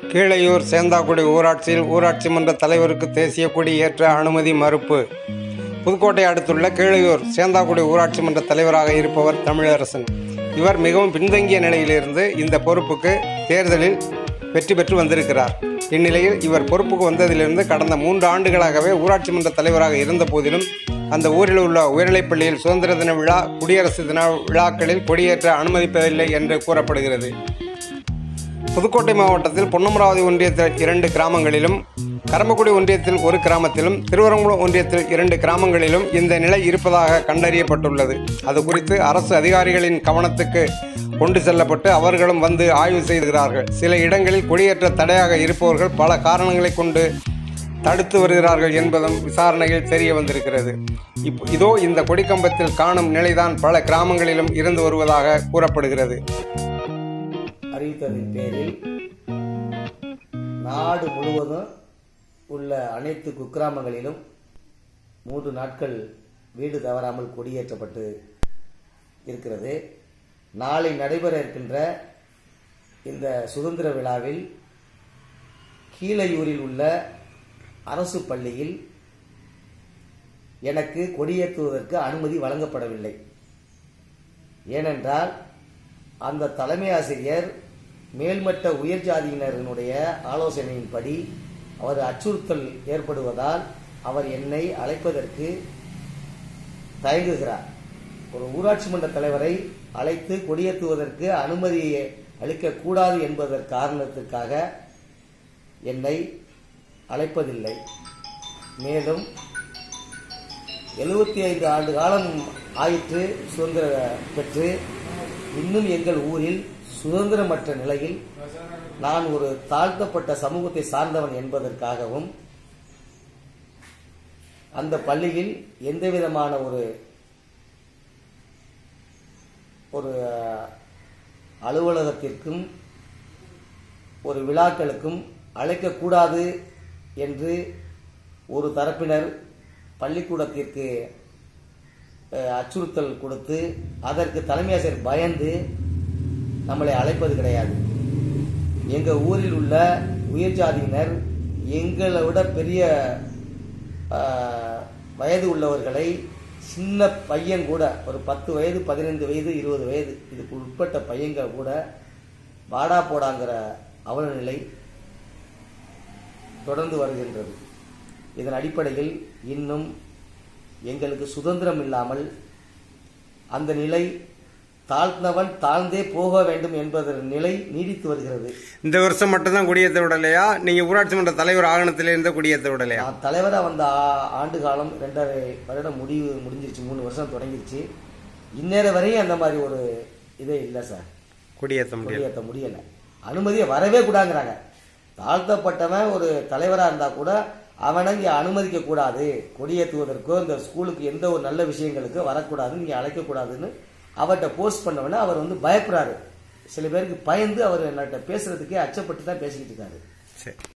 கீழையூர் சேந்தாக்குடி ஊராட்சியில் ஊராட்சி மன்ற தலைவருக்கு தேசிய கொடி ஏற்ற அனுமதி மறுப்பு புதுக்கோட்டை அடுத்துள்ள கீழையூர் சேந்தாக்குடி ஊராட்சி மன்ற தலைவராக இருப்பவர் தமிழரசன் இவர் மிகவும் பின்தங்கிய நிலையிலிருந்து இந்த பொறுப்புக்கு தேர்தலில் வெற்றி பெற்று வந்திருக்கிறார் இந்நிலையில் இவர் பொறுப்புக்கு வந்ததிலிருந்து கடந்த மூன்று ஆண்டுகளாகவே ஊராட்சி மன்ற தலைவராக இருந்த போதிலும் அந்த ஊரில் உள்ள உயர்நிலைப்பள்ளியில் சுதந்திர தின விழா குடியரசு தின விழாக்களில் கொடியேற்ற அனுமதிப்பதில்லை என்று கூறப்படுகிறது புதுக்கோட்டை மாவட்டத்தில் பொன்னமராவதி ஒன்றியத்தில் இரண்டு கிராமங்களிலும் கரம்பக்குடி ஒன்றியத்தில் ஒரு கிராமத்திலும் திருவரங்குளம் ஒன்றியத்தில் இரண்டு கிராமங்களிலும் இந்த நிலை இருப்பதாக கண்டறியப்பட்டுள்ளது அது குறித்து அரசு அதிகாரிகளின் கவனத்துக்கு கொண்டு செல்லப்பட்டு அவர்களும் வந்து ஆய்வு செய்கிறார்கள் சில இடங்களில் குடியேற்ற தடையாக இருப்பவர்கள் பல காரணங்களை கொண்டு தடுத்து வருகிறார்கள் என்பதும் விசாரணையில் தெரிய வந்திருக்கிறது இப் இதோ இந்த கொடிக்கம்பத்தில் காணும் நிலைதான் பல கிராமங்களிலும் இருந்து வருவதாக கூறப்படுகிறது அறிவித்ததின் பேரில் நாடு முழுவதும் உள்ள அனைத்து குக்கிராமங்களிலும் மூன்று நாட்கள் வீடு தவறாமல் கொடியேற்றப்பட்டு இருக்கிறது நாளை நடைபெற இருக்கின்ற இந்த சுதந்திர விழாவில் கீழையூரில் உள்ள அரசு பள்ளியில் எனக்கு கொடியேற்றுவதற்கு அனுமதி வழங்கப்படவில்லை ஏனென்றால் அந்த தலைமை ஆசிரியர் மேல்மட்ட உயர் ஜாதியினரினுடைய ஆலோசனையின்படி அவர் அச்சுறுத்தல் ஏற்படுவதால் அவர் என்னை அழைப்பதற்கு தயங்குகிறார் ஒரு ஊராட்சி மன்ற தலைவரை அழைத்து கொடியேற்றுவதற்கு அனுமதி அளிக்கக்கூடாது என்பதற்கு காரணத்துக்காக என்னை அழைப்பதில்லை மேலும் எழுபத்தி ஐந்து ஆண்டு காலம் ஆயிற்று சுதந்திர பெற்று இன்னும் எங்கள் ஊரில் சுதந்திரமற்ற நிலையில் நான் ஒரு தாழ்த்தப்பட்ட சமூகத்தை சார்ந்தவன் என்பதற்காகவும் அந்த பள்ளியில் எந்த விதமான ஒரு ஒரு அலுவலகத்திற்கும் ஒரு விழாக்களுக்கும் அழைக்கக்கூடாது என்று ஒரு தரப்பினர் பள்ளிக்கூடத்திற்கு அஹ், அச்சுறுத்தல் கொடுத்து அதற்கு தலைமை ஆசிரியர் பயந்து நம்மளை அழைப்பது கிடையாது எங்க ஊரில் உள்ள உயர் ஜாதியினர் எங்களை விட பெரிய அஹ், வயது உள்ளவர்களை சின்ன பையன் கூட ஒரு பத்து வயது பதினைந்து வயது இருபது வயது இதுக்கு உட்பட்ட பையங்கள் கூட வாடா போடாங்கிற அவலநிலை தொடர்ந்து வருகின்றது இதன் அடிப்படையில் இன்னும் எங்களுக்கு சுதந்திரம் இல்லாமல் அந்த நிலை தாழ்ந்தவன் தாழ்ந்தே போக வேண்டும் என்பதன் நிலை நீடித்து வருகிறது இந்த வருஷம் மட்டும்தான் குடியேற்ற விடலையா நீங்க ஊராட்சி மன்ற தலைவர் ஆகணத்திலிருந்து குடியேற்ற விடலையா நான் தலைவராக வந்த ஆ- ஆண்டு காலம் ரெண்டரை வருடம் முடிவு முடிஞ்சிருச்சு மூணு வருஷம் தொடங்கிருச்சு இந்நேர வரையும் அந்த மாதிரி ஒரு இதே இல்லை சார் குடியேற்ற முடியல கொடியேற்ற முடியல அனுமதியை வரவே கூடாங்கிறாங்க தாழ்த்தப்பட்டவன் ஒரு தலைவரா இருந்தா கூட அவனை இங்க அனுமதிக்க கூடாது கொடியேற்றுவதற்கோ இந்த ஸ்கூலுக்கு எந்த ஒரு நல்ல விஷயங்களுக்கு வரக்கூடாது இங்க அழைக்க கூடாதுன்னு அவர்கிட்ட போஸ்ட் பண்ணவன அவர் வந்து பயப்படுறாரு சில பேருக்கு பயந்து அவர் என்கிட்ட பேசுறதுக்கே அச்சப்பட்டு தான் பேசிக்கிட்டு இருக்காரு சரி